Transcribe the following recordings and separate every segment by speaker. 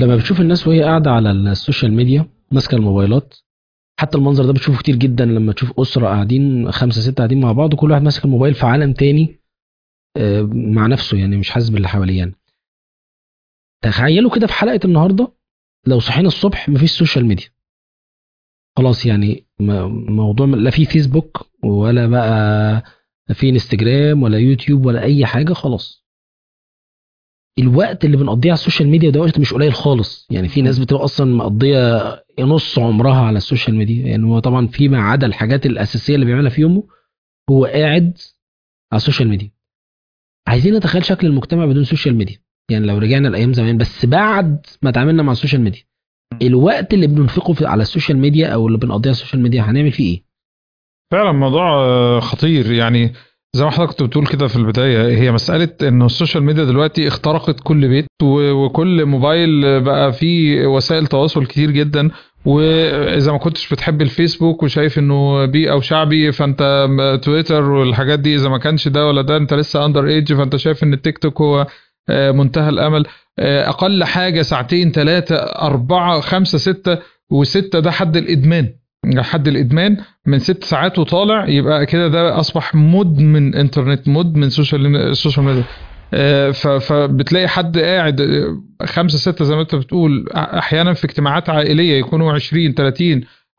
Speaker 1: لما بتشوف الناس وهي قاعده على السوشيال ميديا ماسكه الموبايلات حتى المنظر ده بتشوفه كتير جدا لما تشوف اسره قاعدين خمسه سته قاعدين مع بعض وكل واحد ماسك الموبايل في عالم تاني آه، مع نفسه يعني مش حاسس باللي حواليه يعني. تخيلوا كده في حلقه النهارده لو صحينا الصبح مفيش سوشيال ميديا خلاص يعني م- موضوع لا في فيسبوك ولا بقى في انستجرام ولا يوتيوب ولا اي حاجه خلاص الوقت اللي بنقضيه على السوشيال ميديا ده وقت مش قليل خالص يعني في ناس بتبقى اصلا مقضيه نص عمرها على السوشيال ميديا يعني هو طبعا فيما عدا الحاجات الاساسيه اللي بيعملها في يومه هو قاعد على السوشيال ميديا عايزين نتخيل شكل المجتمع بدون سوشيال ميديا يعني لو رجعنا لايام زمان بس بعد ما تعاملنا مع السوشيال ميديا الوقت اللي بننفقه في- على السوشيال ميديا او اللي بنقضيه على السوشيال ميديا هنعمل فيه ايه
Speaker 2: فعلا موضوع آه، خطير يعني زي ما حضرتك كنت بتقول كده في البدايه هي مساله انه السوشيال ميديا دلوقتي اخترقت كل بيت و- وكل موبايل بقى فيه وسائل تواصل كتير جدا واذا ما كنتش بتحب الفيسبوك وشايف انه بيئه وشعبي فانت م- تويتر والحاجات دي اذا ما كانش ده ولا ده انت لسه اندر ايج فانت شايف ان التيك توك هو آه، منتهى الامل آه، اقل حاجه ساعتين ثلاثه اربعه خمسه سته وسته ده حد الادمان حد الادمان من ست ساعات وطالع يبقى كده ده اصبح مدمن انترنت مدمن سوشيال السوشيال ميديا آه، ف- فبتلاقي حد قاعد آه، خمسة ستة زي ما انت بتقول احيانا في اجتماعات عائلية يكونوا 20 30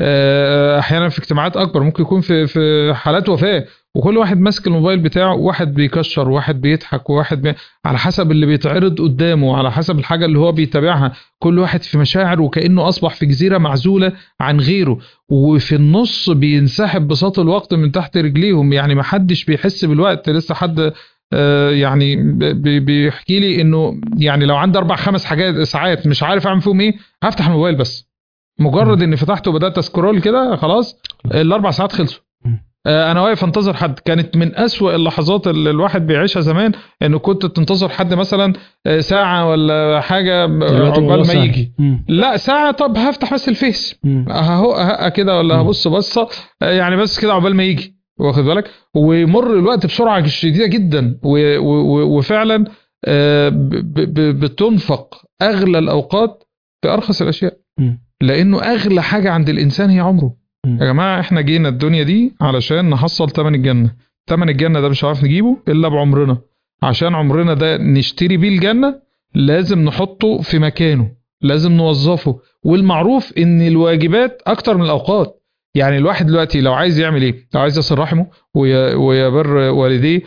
Speaker 2: آه، احيانا في اجتماعات اكبر ممكن يكون في في حالات وفاة وكل واحد ماسك الموبايل بتاعه واحد بيكشر وواحد بيضحك وواحد بي... على حسب اللي بيتعرض قدامه على حسب الحاجة اللي هو بيتابعها كل واحد في مشاعر وكأنه أصبح في جزيرة معزولة عن غيره وفي النص بينسحب بساط الوقت من تحت رجليهم يعني ما حدش بيحس بالوقت لسه حد آه، يعني بي- بيحكي لي انه يعني لو عندي اربع خمس حاجات ساعات مش عارف اعمل فيهم ايه هفتح الموبايل بس مجرد اني فتحته وبدات اسكرول كده خلاص الاربع ساعات خلصوا
Speaker 1: مم.
Speaker 2: آه، انا واقف انتظر حد كانت من أسوأ اللحظات اللي الواحد بيعيشها زمان انه كنت تنتظر حد مثلا آه، ساعه ولا حاجه
Speaker 1: دلوقتي
Speaker 2: عقبال
Speaker 1: الموضوع
Speaker 2: ما
Speaker 1: سهل.
Speaker 2: يجي
Speaker 1: مم.
Speaker 2: لا ساعه طب هفتح بس الفيس
Speaker 1: مم.
Speaker 2: اهو أهق كده ولا
Speaker 1: مم.
Speaker 2: هبص بصه آه، يعني بس كده عقبال ما يجي واخد بالك ويمر الوقت بسرعه شديده جدا و- و- و- وفعلا آه، ب- ب- بتنفق اغلى الاوقات في ارخص الاشياء
Speaker 1: مم.
Speaker 2: لانه اغلى حاجه عند الانسان هي عمره
Speaker 1: مم.
Speaker 2: يا جماعه احنا جينا الدنيا دي علشان نحصل ثمن الجنه ثمن الجنه ده مش هنعرف نجيبه الا بعمرنا عشان عمرنا ده نشتري بيه الجنه لازم نحطه في مكانه لازم نوظفه والمعروف ان الواجبات اكتر من الاوقات يعني الواحد دلوقتي لو عايز يعمل ايه لو عايز يصل رحمه وي- ويبر والديه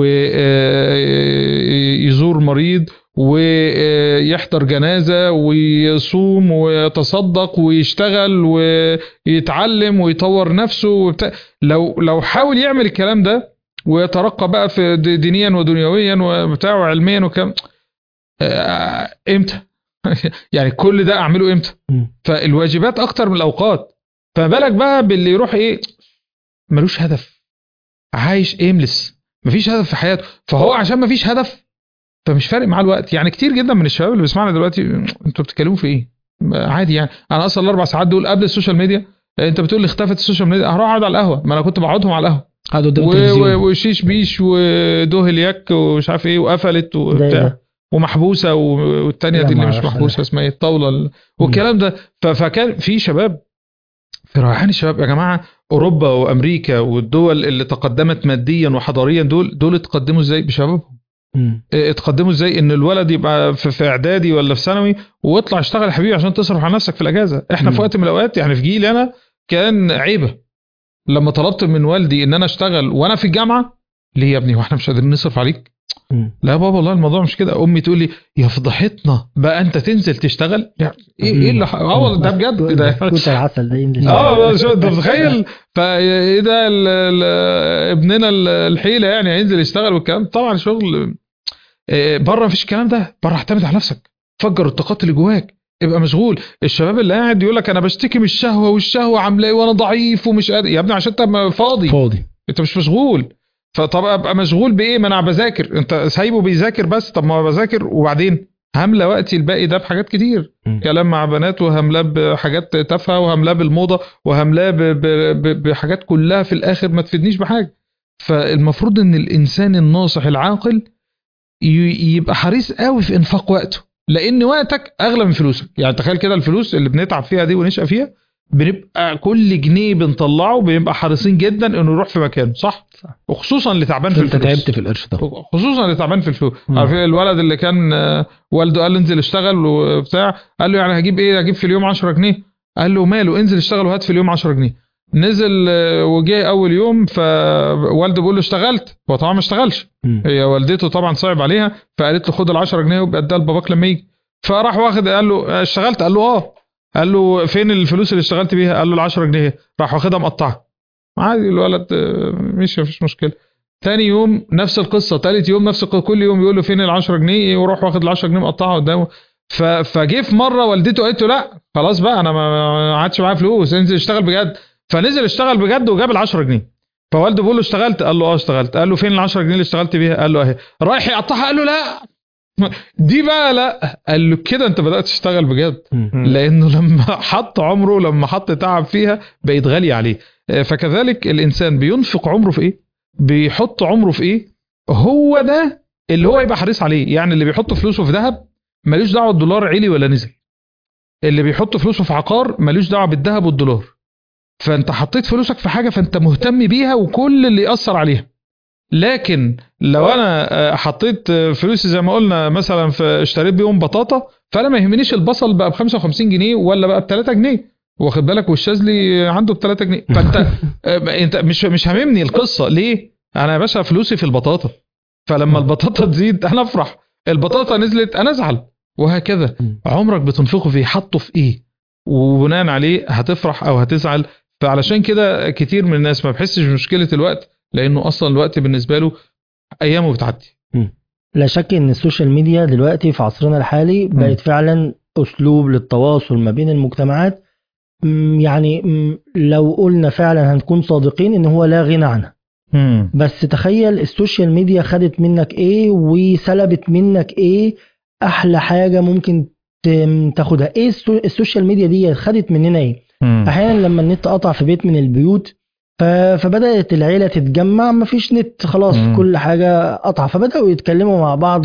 Speaker 2: ويزور مريض ويحضر جنازة ويصوم ويتصدق ويشتغل ويتعلم ويطور نفسه وبتاع لو لو حاول يعمل الكلام ده ويترقى بقى في د- دينيا ودنيويا وبتاع وعلميا وكم آه، امتى يعني كل ده اعمله امتى
Speaker 1: مم.
Speaker 2: فالواجبات اكتر من الاوقات فما بالك بقى باللي يروح ايه ملوش هدف عايش ايملس مفيش هدف في حياته فهو عشان مفيش هدف فمش فارق معاه الوقت يعني كتير جدا من الشباب اللي بيسمعنا دلوقتي انتوا بتتكلموا في ايه عادي يعني انا اصلا الاربع ساعات دول قبل السوشيال ميديا انت بتقول لي اختفت السوشيال ميديا هروح اقعد على القهوه ما انا كنت بقعدهم على القهوه
Speaker 1: قاعد قدام
Speaker 2: و- و-
Speaker 1: التلفزيون
Speaker 2: وشيش بيش ودوهل يك ومش عارف ايه وقفلت
Speaker 3: ده
Speaker 2: وبتاع
Speaker 3: ده.
Speaker 2: ومحبوسه و- والتانيه
Speaker 3: لا،
Speaker 2: دي اللي
Speaker 3: ما
Speaker 2: مش
Speaker 3: أعرفش
Speaker 2: محبوسه
Speaker 3: أنا.
Speaker 2: اسمها ايه الطاوله ال- والكلام ده ف- فكان في شباب في ريحان الشباب يا جماعه اوروبا وامريكا والدول اللي تقدمت ماديا وحضاريا دول دول اتقدموا ازاي بشبابهم
Speaker 1: مم.
Speaker 2: اه، اتقدموا ازاي ان الولد يبقى في, في اعدادي ولا في ثانوي واطلع اشتغل يا حبيبي عشان تصرف على نفسك في الاجازه احنا
Speaker 1: مم.
Speaker 2: في وقت من الاوقات يعني في جيلي انا كان عيبه لما طلبت من والدي ان انا اشتغل وانا في الجامعه ليه يا ابني واحنا مش قادرين نصرف عليك
Speaker 1: مم.
Speaker 2: لا يا بابا والله الموضوع مش كده امي تقول لي يا فضحتنا بقى انت تنزل تشتغل يعني ايه ايه اللي ح- اه والله ده بجد ده
Speaker 3: كوت العسل ده ينزل
Speaker 2: اه شو انت متخيل فايه ده ال- ال- ابننا ال- الحيله يعني هينزل يشتغل والكلام طبعا شغل بره مفيش الكلام ده بره اعتمد على نفسك فجر الطاقات اللي جواك ابقى مشغول الشباب اللي قاعد يقول لك انا بشتكي من الشهوه والشهوه عامله ايه وانا ضعيف ومش قادر يا ابني عشان انت م- فاضي
Speaker 1: فاضي
Speaker 2: انت مش مشغول فطب ابقى مشغول بايه ما انا بذاكر انت سايبه بيذاكر بس طب ما بذاكر وبعدين هملى وقتي الباقي ده بحاجات كتير
Speaker 1: مم.
Speaker 2: كلام مع بنات وهملاه بحاجات تافهه وهملاه بالموضه وهملاه ب- ب- ب- بحاجات كلها في الاخر ما تفيدنيش بحاجه فالمفروض ان الانسان الناصح العاقل ي- يبقى حريص قوي في انفاق وقته لان وقتك اغلى من فلوسك يعني تخيل كده الفلوس اللي بنتعب فيها دي ونشقى فيها بنبقى كل جنيه بنطلعه بنبقى حريصين جدا انه يروح في مكانه صح,
Speaker 1: صح.
Speaker 2: وخصوصا اللي تعبان في
Speaker 1: انت
Speaker 2: الفلوس
Speaker 1: تعبت في القرش ده
Speaker 2: خصوصا اللي تعبان في الفلوس
Speaker 1: مم.
Speaker 2: عارف إيه الولد اللي كان آه، والده قال له انزل اشتغل وبتاع قال له يعني هجيب ايه هجيب في اليوم 10 جنيه قال له ماله انزل اشتغل وهات في اليوم 10 جنيه نزل آه، وجه اول يوم فوالده بيقول له اشتغلت هو طبعا ما اشتغلش
Speaker 1: مم.
Speaker 2: هي والدته طبعا صعب عليها فقالت له خد ال 10 جنيه وابقى اديها لباباك لما يجي فراح واخد قال له اشتغلت قال له اه قال له فين الفلوس اللي اشتغلت بيها قال له ال 10 جنيه راح واخدها مقطعها عادي الولد آه، مشي مفيش مشكله تاني يوم نفس القصه تالت يوم نفس القصه كل يوم يقول له فين ال 10 جنيه ويروح واخد ال 10 جنيه مقطعها قدامه ف- فجه في مره والدته قالت له لا خلاص بقى انا ما ما عادش معايا فلوس انزل اشتغل بجد فنزل اشتغل بجد وجاب ال 10 جنيه فوالده بيقول له اشتغلت قال له اه اشتغلت قال له فين ال 10 جنيه اللي اشتغلت بيها قال له اهي رايح يقطعها قال له لا دي بقى لا قال له كده انت بدات تشتغل بجد
Speaker 1: مم.
Speaker 2: لانه لما حط عمره لما حط تعب فيها بقت غاليه عليه آه، فكذلك الانسان بينفق عمره في ايه بيحط عمره في ايه هو ده اللي هو يبقى حريص عليه يعني اللي بيحط فلوسه في ذهب ملوش دعوه الدولار علي ولا نزل اللي بيحط فلوسه في عقار ملوش دعوه بالذهب والدولار فانت حطيت فلوسك في حاجه فانت مهتم بيها وكل اللي ياثر عليها لكن لو انا آه، حطيت آه، فلوسي زي ما قلنا مثلا في اشتريت بيهم بطاطا فانا ما يهمنيش البصل بقى ب 55 جنيه ولا بقى ب 3 جنيه واخد بالك والشاذلي عنده ب 3 جنيه فانت آه، انت مش مش هاممني القصه ليه؟ انا يا باشا فلوسي في البطاطا فلما البطاطا تزيد انا افرح البطاطا نزلت انا ازعل وهكذا
Speaker 1: مم.
Speaker 2: عمرك بتنفقه في حطه في ايه وبناء عليه هتفرح او هتزعل فعلشان كده كتير من الناس ما بحسش بمشكله الوقت لانه اصلا الوقت بالنسبه له ايامه بتعدي
Speaker 3: لا شك ان السوشيال ميديا دلوقتي في عصرنا الحالي بقت فعلا اسلوب للتواصل ما بين المجتمعات مم، يعني مم، لو قلنا فعلا هنكون صادقين ان هو لا غنى عنها بس تخيل السوشيال ميديا خدت منك ايه وسلبت منك ايه احلى حاجه ممكن ت- تاخدها ايه السو- السوشيال ميديا دي خدت مننا ايه احيانا لما النت قطع في بيت من البيوت ف- فبدات العيله تتجمع مفيش نت خلاص
Speaker 2: مم.
Speaker 3: كل حاجه قطع فبداوا يتكلموا مع بعض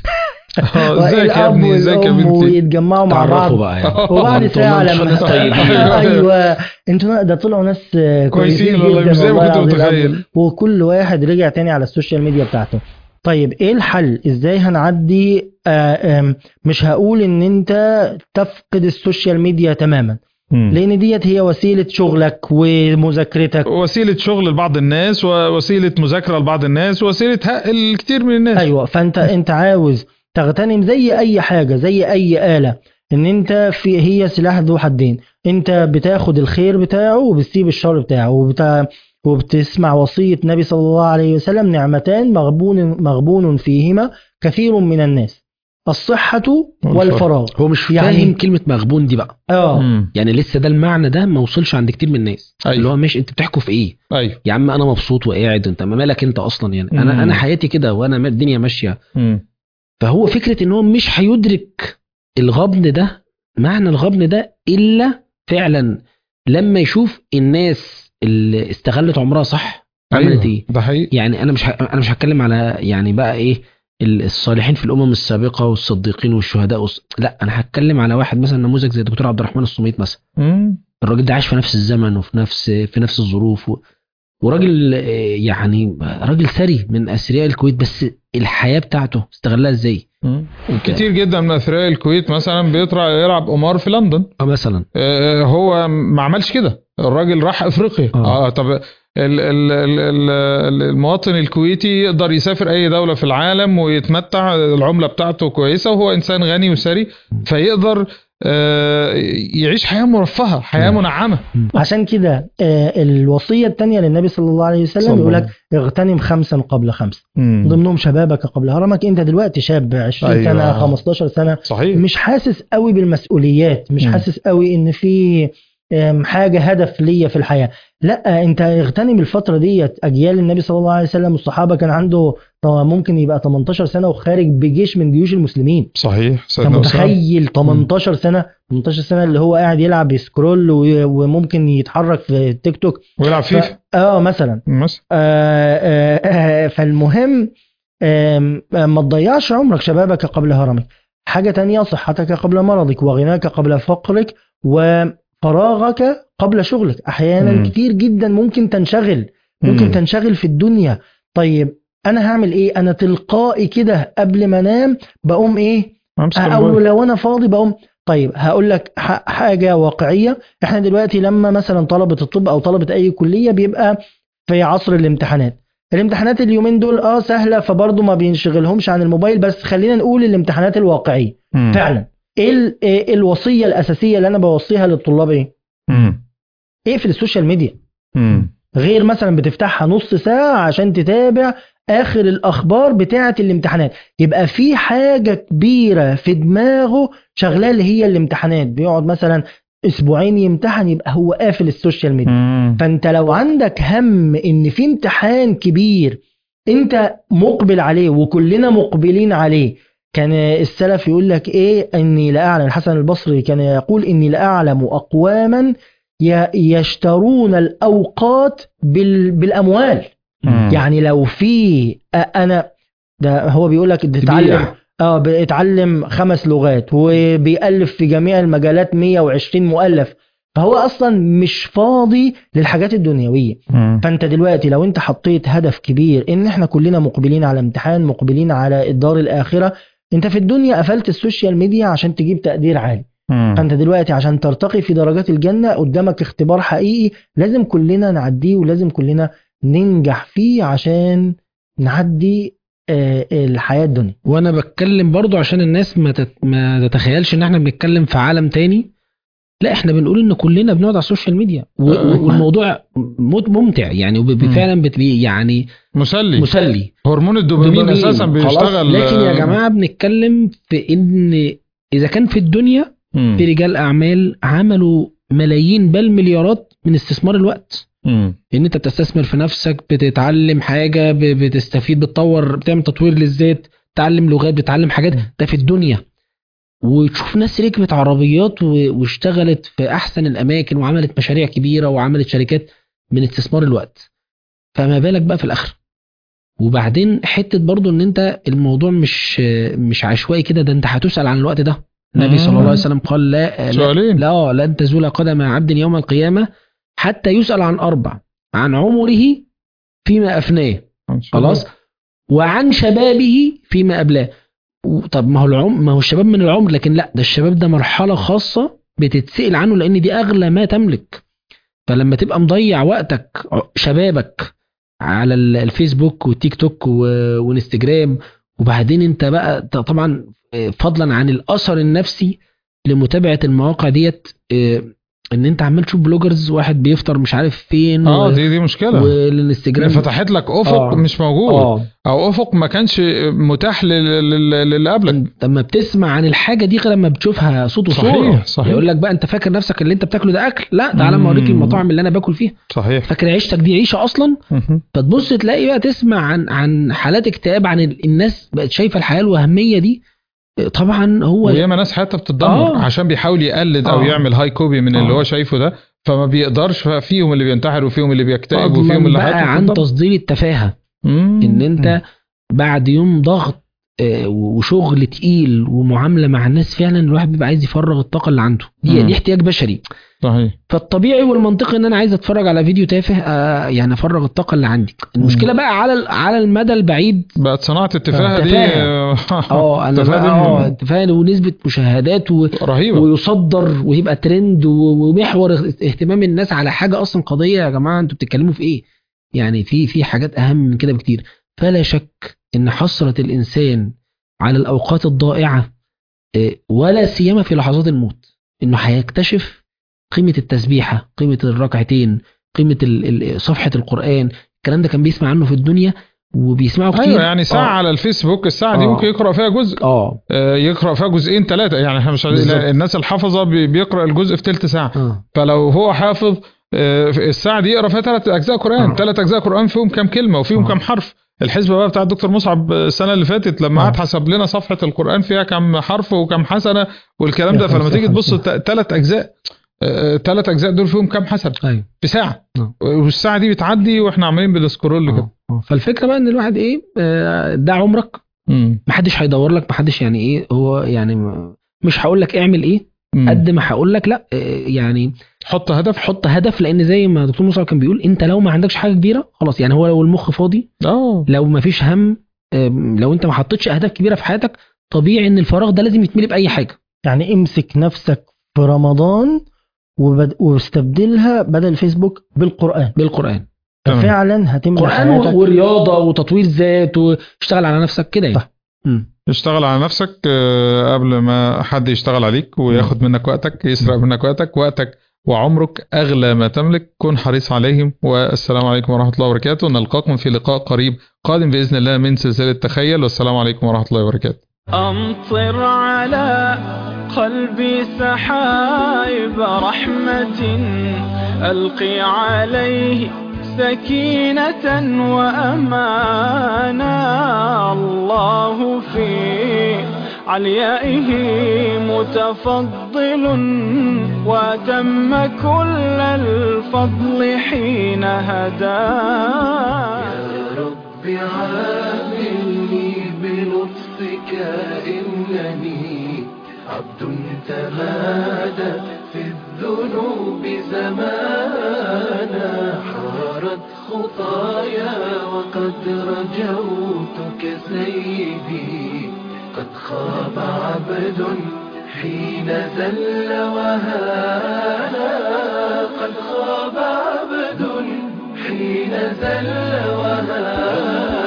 Speaker 2: آه، ازيك يا
Speaker 3: الاب
Speaker 2: ابني ازيك يا
Speaker 3: والام
Speaker 2: بنتي
Speaker 3: ويتجمعوا مع بعض
Speaker 1: تعرفوا بقى يعني
Speaker 3: وبعد
Speaker 1: انتوا
Speaker 3: ساعه
Speaker 1: مش
Speaker 3: لما
Speaker 1: ناس طيبين.
Speaker 3: ايوه انتوا ده طلعوا ناس كويسين
Speaker 2: كويسين والله
Speaker 3: جدا
Speaker 2: مش زي ما
Speaker 3: والله
Speaker 2: كنت
Speaker 3: العظيم.
Speaker 2: متخيل
Speaker 3: وكل واحد رجع تاني على السوشيال ميديا بتاعته طيب ايه الحل ازاي هنعدي آه، آم، مش هقول ان انت تفقد السوشيال ميديا تماما لان ديت هي وسيله شغلك ومذاكرتك
Speaker 2: وسيله شغل لبعض الناس ووسيله مذاكره لبعض الناس ووسيله حق الكثير من الناس
Speaker 3: ايوه فانت انت عاوز تغتنم زي اي حاجه زي اي اله ان انت في هي سلاح ذو حدين انت بتاخد الخير بتاعه وبتسيب الشر بتاعه وبت... وبتسمع وصيه النبي صلى الله عليه وسلم نعمتان مغبون مغبون فيهما كثير من الناس الصحه والفراغ
Speaker 1: هو مش
Speaker 3: يعني-
Speaker 1: فاهم كلمه مغبون دي بقى
Speaker 3: اه
Speaker 2: مم.
Speaker 1: يعني لسه ده المعنى ده ما وصلش عند كتير من الناس
Speaker 2: أيوة.
Speaker 1: اللي هو مش انت بتحكوا في ايه
Speaker 2: ايوه
Speaker 1: يا عم انا مبسوط وقاعد انت ما مالك انت اصلا يعني
Speaker 2: مم.
Speaker 1: انا انا حياتي كده وانا ما- الدنيا ماشيه
Speaker 2: مم.
Speaker 1: فهو فكره ان هو مش هيدرك الغبن ده معنى الغبن ده الا فعلا لما يشوف الناس اللي استغلت عمرها صح عملت
Speaker 2: أيوة.
Speaker 1: ايه
Speaker 2: ده حقيقي
Speaker 1: يعني انا مش ه... انا مش هتكلم على يعني بقى ايه ال- الصالحين في الامم السابقه والصديقين والشهداء والص... لا انا هتكلم على واحد مثلا نموذج زي الدكتور عبد الرحمن الصميت مثلا
Speaker 2: مم.
Speaker 1: الراجل ده عاش في نفس الزمن وفي نفس في نفس الظروف و... وراجل آه، يعني راجل ثري من اثرياء الكويت بس الحياه بتاعته استغلها ازاي
Speaker 2: مم. كتير جدا من اثرياء الكويت مثلا بيطلع يلعب قمار في لندن
Speaker 1: اه مثلا
Speaker 2: آه، هو ما عملش كده الراجل راح افريقيا
Speaker 1: آه.
Speaker 2: اه طب ال- ال- ال- ال- المواطن الكويتي يقدر يسافر اي دوله في العالم ويتمتع العمله بتاعته كويسه وهو انسان غني وثري فيقدر آه، يعيش حياه مرفهه حياه
Speaker 1: مم.
Speaker 2: منعمه
Speaker 3: عشان كده آه، الوصيه الثانيه للنبي صلى الله عليه
Speaker 2: صلى
Speaker 3: وسلم
Speaker 2: الله
Speaker 3: يقول لك
Speaker 2: عليه
Speaker 3: اغتنم خمسا قبل خمس
Speaker 2: مم.
Speaker 3: ضمنهم شبابك قبل هرمك انت دلوقتي شاب 20
Speaker 2: أيوة.
Speaker 3: سنه 15 سنه
Speaker 2: صحيح
Speaker 3: مش حاسس قوي بالمسؤوليات مش
Speaker 2: مم.
Speaker 3: حاسس قوي ان في آم، حاجه هدف ليا في الحياه لا انت اغتنم الفتره ديت اجيال النبي صلى الله عليه وسلم والصحابه كان عنده طبعا ممكن يبقى 18 سنه وخارج بجيش من جيوش المسلمين
Speaker 2: صحيح
Speaker 3: انت
Speaker 2: سيدنا أسامة.
Speaker 3: متخيل 18 سنه 18 سنه اللي هو قاعد يلعب يسكرول و- وممكن يتحرك في التيك توك
Speaker 2: ويلعب
Speaker 3: ف...
Speaker 2: فيفا
Speaker 3: اه مثلا
Speaker 2: مثلا
Speaker 3: آه، آه، آه، فالمهم آم، آه، ما تضيعش عمرك شبابك قبل هرمك حاجة تانية صحتك قبل مرضك وغناك قبل فقرك وفراغك قبل شغلك أحيانا
Speaker 2: مم.
Speaker 3: كتير جدا ممكن تنشغل ممكن
Speaker 2: مم.
Speaker 3: تنشغل في الدنيا طيب أنا هعمل إيه أنا تلقائي كده قبل ما أنام بقوم إيه
Speaker 2: امسك
Speaker 3: او
Speaker 2: الموبايل.
Speaker 3: لو انا فاضي بقوم طيب هقول لك ح- حاجه واقعيه احنا دلوقتي لما مثلا طلبه الطب او طلبه اي كليه بيبقى في عصر الامتحانات الامتحانات اليومين دول اه سهله فبرضه ما بينشغلهمش عن الموبايل بس خلينا نقول الامتحانات الواقعيه
Speaker 2: مم.
Speaker 3: فعلا ايه ال- إيه الوصيه الاساسيه اللي انا بوصيها للطلاب ايه
Speaker 2: مم.
Speaker 3: اقفل السوشيال ميديا
Speaker 2: مم.
Speaker 3: غير مثلا بتفتحها نص ساعة عشان تتابع آخر الأخبار بتاعة الامتحانات يبقى في حاجة كبيرة في دماغه شغلاه اللي هي الامتحانات بيقعد مثلا أسبوعين يمتحن يبقى هو قافل السوشيال ميديا
Speaker 2: مم.
Speaker 3: فأنت لو عندك هم إن في امتحان كبير أنت مقبل عليه وكلنا مقبلين عليه كان السلف يقول لك ايه اني لاعلم الحسن البصري كان يقول اني لاعلم اقواما ي- يشترون الاوقات بال- بالاموال
Speaker 2: مم.
Speaker 3: يعني لو في أ- انا ده هو بيقول لك تتعلم
Speaker 1: تبيع.
Speaker 3: اه بيتعلم خمس لغات وبيألف في جميع المجالات 120 مؤلف فهو اصلا مش فاضي للحاجات الدنيويه
Speaker 2: مم.
Speaker 3: فانت دلوقتي لو انت حطيت هدف كبير ان احنا كلنا مقبلين على امتحان مقبلين على الدار الاخره انت في الدنيا قفلت السوشيال ميديا عشان تجيب تقدير عالي
Speaker 2: مم.
Speaker 3: فانت دلوقتي عشان ترتقي في درجات الجنه قدامك اختبار حقيقي لازم كلنا نعديه ولازم كلنا ننجح فيه عشان نعدي آه، الحياه الدنيا
Speaker 1: وانا بتكلم برضو عشان الناس ما تت... ما تتخيلش ان احنا بنتكلم في عالم تاني لا احنا بنقول ان كلنا بنقعد على السوشيال ميديا و...
Speaker 2: آه.
Speaker 1: والموضوع مت- ممتع يعني وب-
Speaker 2: مم.
Speaker 1: فعلا بت... يعني
Speaker 2: مسلي
Speaker 1: مسلي
Speaker 2: هرمون الدوبامين
Speaker 1: دوبامين.
Speaker 2: اساسا
Speaker 1: خلاص.
Speaker 2: بيشتغل
Speaker 1: لكن يا جماعه بنتكلم في ان اذا كان في الدنيا
Speaker 2: مم.
Speaker 1: في رجال اعمال عملوا ملايين بل مليارات من استثمار الوقت
Speaker 2: مم.
Speaker 1: ان انت بتستثمر في نفسك بتتعلم حاجه ب- بتستفيد بتطور بتعمل تطوير للذات تتعلم لغات بتتعلم حاجات ده في الدنيا وتشوف ناس ركبت عربيات و- واشتغلت في احسن الاماكن وعملت مشاريع كبيره وعملت شركات من استثمار الوقت فما بالك بقى في الاخره وبعدين حته برضو ان انت الموضوع مش مش عشوائي كده ده انت هتسال عن الوقت ده النبي صلى الله عليه وسلم قال لا لا
Speaker 2: سؤالين
Speaker 1: لا لن تزول قدم عبد يوم القيامة حتى يسأل عن أربع عن عمره فيما أفناه خلاص وعن شبابه فيما أبلاه و- طب ما هو العمر ما هو الشباب من العمر لكن لا ده الشباب ده مرحلة خاصة بتتسأل عنه لأن دي أغلى ما تملك فلما تبقى مضيع وقتك ع- شبابك على ال- الفيسبوك والتيك توك و- وانستجرام وبعدين انت بقى ط- طبعا آه، فضلا عن الاثر النفسي لمتابعه المواقع ديت آه، ان انت عمال تشوف بلوجرز واحد بيفطر مش عارف فين
Speaker 2: اه
Speaker 1: و-
Speaker 2: دي دي مشكله
Speaker 1: والانستجرام
Speaker 2: فتحت لك افق
Speaker 1: آه.
Speaker 2: مش موجود
Speaker 1: اه
Speaker 2: او افق ما كانش متاح لل- لل- للي قبلك
Speaker 1: انت لما بتسمع عن الحاجه دي غير لما بتشوفها صوت وصوره
Speaker 2: صحيح، صحيح.
Speaker 1: يقول لك بقى انت فاكر نفسك اللي انت بتاكله ده اكل لا تعالى اما اوريك
Speaker 2: مم.
Speaker 1: المطاعم اللي انا باكل فيها
Speaker 2: صحيح
Speaker 1: فاكر عيشتك دي عيشه اصلا
Speaker 2: مهم.
Speaker 1: فتبص تلاقي بقى تسمع عن عن حالات اكتئاب عن ال- الناس بقت شايفه الحياه الوهميه دي طبعا هو
Speaker 2: وياما ناس حياتها بتتدمر
Speaker 1: آه.
Speaker 2: عشان بيحاول يقلد او
Speaker 1: آه.
Speaker 2: يعمل هاي كوبي من اللي
Speaker 1: آه.
Speaker 2: هو شايفه ده فما بيقدرش فيهم اللي بينتحر وفيهم اللي بيكتئب
Speaker 1: فضلاً
Speaker 2: وفيهم اللي
Speaker 1: بقى
Speaker 2: حياته
Speaker 1: عن
Speaker 2: بتتدمر.
Speaker 1: تصدير التفاهه
Speaker 2: مم.
Speaker 1: ان انت بعد يوم ضغط آه، وشغل تقيل ومعامله مع الناس فعلا الواحد بيبقى عايز يفرغ الطاقه اللي عنده دي
Speaker 2: مم.
Speaker 1: دي احتياج بشري
Speaker 2: صحيح
Speaker 1: فالطبيعي والمنطقي ان انا عايز اتفرج على فيديو تافه آه، يعني افرغ الطاقه اللي عندي المشكله بقى على ال- على المدى البعيد
Speaker 2: بقت صناعه التفاهه
Speaker 1: آه.
Speaker 2: دي
Speaker 1: اه انا
Speaker 2: التفاهة
Speaker 1: بقى
Speaker 2: دي
Speaker 1: اه
Speaker 2: م-
Speaker 1: انت فاهم ونسبه مشاهدات و...
Speaker 2: رهيبه
Speaker 1: ويصدر ويبقى ترند و- ومحور اهتمام الناس على حاجه اصلا قضيه يا جماعه انتوا بتتكلموا في ايه؟ يعني في في حاجات اهم من كده بكتير فلا شك ان حسره الانسان على الاوقات الضائعه آه، ولا سيما في لحظات الموت انه هيكتشف قيمه التسبيحه، قيمه الركعتين، قيمه ال- ال- صفحه القران، الكلام ده كان بيسمع عنه في الدنيا وبيسمعه كتير
Speaker 2: ايوه يعني ساعه
Speaker 1: آه.
Speaker 2: على الفيسبوك الساعه دي
Speaker 1: آه.
Speaker 2: ممكن يقرا فيها جزء
Speaker 1: اه
Speaker 2: آه، يقرا فيها جزئين ثلاثه يعني احنا مش عايزين-
Speaker 1: بالظبط.
Speaker 2: الناس الحافظه بي- بيقرا الجزء في ثلث ساعه
Speaker 1: اه
Speaker 2: فلو هو حافظ آه، في الساعه دي يقرا فيها ثلاث اجزاء قران
Speaker 1: آه.
Speaker 2: ثلاث اجزاء قران فيهم كام كلمه وفيهم
Speaker 1: آه.
Speaker 2: كام حرف الحسبه بقى بتاع الدكتور مصعب السنه اللي فاتت لما
Speaker 1: آه.
Speaker 2: قعد حسب لنا صفحه القران فيها كام حرف وكام حسنه والكلام
Speaker 3: يا
Speaker 2: ده فلما
Speaker 3: خمسة
Speaker 2: تيجي تبص
Speaker 3: خمسة.
Speaker 2: ثلاث اجزاء ثلاث اجزاء دول فيهم كام حسنه
Speaker 1: ايوه
Speaker 2: في ساعه
Speaker 1: آه.
Speaker 2: والساعه دي بتعدي واحنا عمالين بالسكرول كده
Speaker 1: آه. آه. فالفكره بقى ان الواحد ايه آه، ده عمرك
Speaker 2: مم.
Speaker 1: محدش هيدور لك محدش يعني ايه هو يعني م- مش هقول لك اعمل ايه
Speaker 2: مم.
Speaker 1: قد ما هقول لك لا آه، يعني
Speaker 2: حط هدف
Speaker 1: حط هدف لان زي ما دكتور مصعب كان بيقول انت لو ما عندكش حاجه كبيره خلاص يعني هو لو المخ فاضي
Speaker 2: اه
Speaker 1: لو ما فيش هم آم، لو انت ما حطيتش اهداف كبيره في حياتك طبيعي ان الفراغ ده لازم يتملي باي حاجه
Speaker 3: يعني امسك نفسك في رمضان وبد... واستبدلها بدل الفيسبوك بالقرآن
Speaker 1: بالقران
Speaker 2: تمام.
Speaker 3: ففعلا هتملى
Speaker 1: قران
Speaker 3: حياتك
Speaker 1: و- ورياضه وتطوير ذات واشتغل على نفسك كده يعني
Speaker 3: صح.
Speaker 1: مم.
Speaker 2: اشتغل على نفسك آه، قبل ما حد يشتغل عليك وياخد منك وقتك يسرق منك وقتك وقتك وعمرك أغلى ما تملك كن حريص عليهم والسلام عليكم ورحمة الله وبركاته نلقاكم في لقاء قريب قادم بإذن الله من سلسلة تخيل والسلام عليكم ورحمة الله وبركاته
Speaker 4: أمطر على قلبي سحائب رحمة ألقي عليه سكينة وأمانا الله في عليائه متفضل وأتم كل الفضل حين هداه
Speaker 5: رب عاملني بلطفك إنني عبد تمادى في الذنوب زمانا حارت خطايا وقد رجوتك سيدي قد خاب عبد حين زل وهانا قد خاب عبد حين زل وهانا